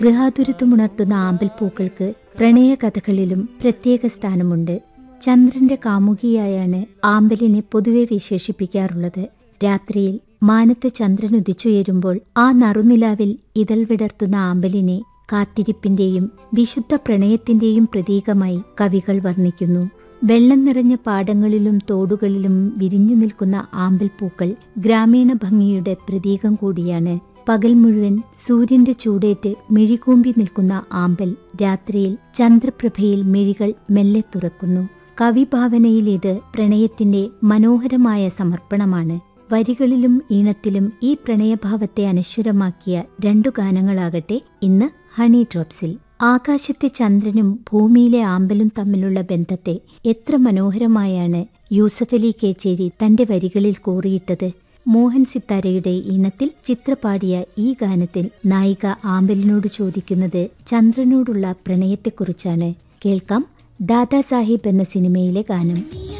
ഗൃഹാതുരത്വമുണർത്തുന്ന ആമ്പൽപ്പൂക്കൾക്ക് പ്രണയകഥകളിലും പ്രത്യേക സ്ഥാനമുണ്ട് ചന്ദ്രന്റെ കാമുകിയായാണ് ആമ്പലിനെ പൊതുവെ വിശേഷിപ്പിക്കാറുള്ളത് രാത്രിയിൽ മാനത്ത് ചന്ദ്രൻ ഉദിച്ചുയരുമ്പോൾ ആ നറുനിലാവിൽ ഇതൾ വിടർത്തുന്ന ആമ്പലിനെ കാത്തിരിപ്പിന്റെയും വിശുദ്ധ പ്രണയത്തിന്റെയും പ്രതീകമായി കവികൾ വർണ്ണിക്കുന്നു വെള്ളം നിറഞ്ഞ പാടങ്ങളിലും തോടുകളിലും വിരിഞ്ഞു നിൽക്കുന്ന ആമ്പൽപ്പൂക്കൾ ഗ്രാമീണ ഭംഗിയുടെ പ്രതീകം കൂടിയാണ് പകൽ മുഴുവൻ സൂര്യന്റെ ചൂടേറ്റ് മിഴികൂമ്പി നിൽക്കുന്ന ആമ്പൽ രാത്രിയിൽ ചന്ദ്രപ്രഭയിൽ മിഴികൾ മെല്ലെ തുറക്കുന്നു കവിഭാവനയിൽ ഇത് പ്രണയത്തിന്റെ മനോഹരമായ സമർപ്പണമാണ് വരികളിലും ഈണത്തിലും ഈ പ്രണയഭാവത്തെ അനശ്വരമാക്കിയ രണ്ടു ഗാനങ്ങളാകട്ടെ ഇന്ന് ഹണി ഡ്രോപ്സിൽ ആകാശത്തെ ചന്ദ്രനും ഭൂമിയിലെ ആമ്പലും തമ്മിലുള്ള ബന്ധത്തെ എത്ര മനോഹരമായാണ് യൂസഫലി കേച്ചേരി തന്റെ വരികളിൽ കോറിയിട്ടത് മോഹൻ സിത്താരയുടെ ഈണത്തിൽ ചിത്രപാടിയ ഈ ഗാനത്തിൽ നായിക ആമ്പലിനോട് ചോദിക്കുന്നത് ചന്ദ്രനോടുള്ള പ്രണയത്തെക്കുറിച്ചാണ് കേൾക്കാം ദാദാ സാഹിബ് എന്ന സിനിമയിലെ ഗാനം